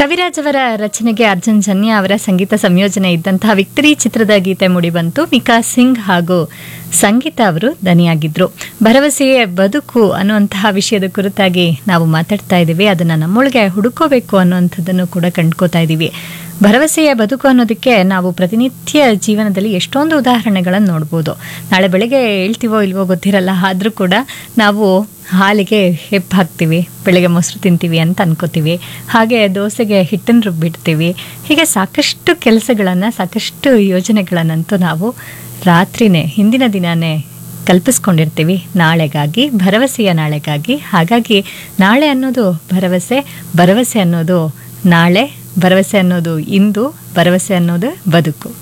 ಕವಿರಾಜ್ ಅವರ ರಚನೆಗೆ ಅರ್ಜುನ್ ಜನ್ಯ ಅವರ ಸಂಗೀತ ಸಂಯೋಜನೆ ಇದ್ದಂತಹ ವಿಕ್ಟರಿ ಚಿತ್ರದ ಗೀತೆ ಮೂಡಿಬಂತು ಮಿಕಾ ಸಿಂಗ್ ಹಾಗೂ ಸಂಗೀತ ಅವರು ದನಿಯಾಗಿದ್ರು ಭರವಸೆಯೇ ಬದುಕು ಅನ್ನುವಂತಹ ವಿಷಯದ ಕುರಿತಾಗಿ ನಾವು ಮಾತಾಡ್ತಾ ಇದ್ದೀವಿ ಅದನ್ನ ನಮ್ಮೊಳಗೆ ಹುಡುಕೋಬೇಕು ಅನ್ನುವಂಥದ್ದನ್ನು ಕೂಡ ಕಂಡ್ಕೋತಾ ಇದ್ದೀವಿ ಭರವಸೆಯ ಬದುಕು ಅನ್ನೋದಕ್ಕೆ ನಾವು ಪ್ರತಿನಿತ್ಯ ಜೀವನದಲ್ಲಿ ಎಷ್ಟೊಂದು ಉದಾಹರಣೆಗಳನ್ನು ನೋಡ್ಬೋದು ನಾಳೆ ಬೆಳಗ್ಗೆ ಹೇಳ್ತೀವೋ ಇಲ್ವೋ ಗೊತ್ತಿರಲ್ಲ ಆದರೂ ಕೂಡ ನಾವು ಹಾಲಿಗೆ ಹೆಪ್ಪು ಹಾಕ್ತೀವಿ ಬೆಳಗ್ಗೆ ಮೊಸರು ತಿಂತೀವಿ ಅಂತ ಅನ್ಕೋತೀವಿ ಹಾಗೆ ದೋಸೆಗೆ ಹಿಟ್ಟನ್ನು ರುಬ್ಬಿಡ್ತೀವಿ ಹೀಗೆ ಸಾಕಷ್ಟು ಕೆಲಸಗಳನ್ನು ಸಾಕಷ್ಟು ಯೋಜನೆಗಳನ್ನಂತೂ ನಾವು ರಾತ್ರಿನೇ ಹಿಂದಿನ ದಿನನೇ ಕಲ್ಪಿಸ್ಕೊಂಡಿರ್ತೀವಿ ನಾಳೆಗಾಗಿ ಭರವಸೆಯ ನಾಳೆಗಾಗಿ ಹಾಗಾಗಿ ನಾಳೆ ಅನ್ನೋದು ಭರವಸೆ ಭರವಸೆ ಅನ್ನೋದು ನಾಳೆ ಭರವಸೆ ಅನ್ನೋದು ಇಂದು ಭರವಸೆ ಅನ್ನೋದು ಬದುಕು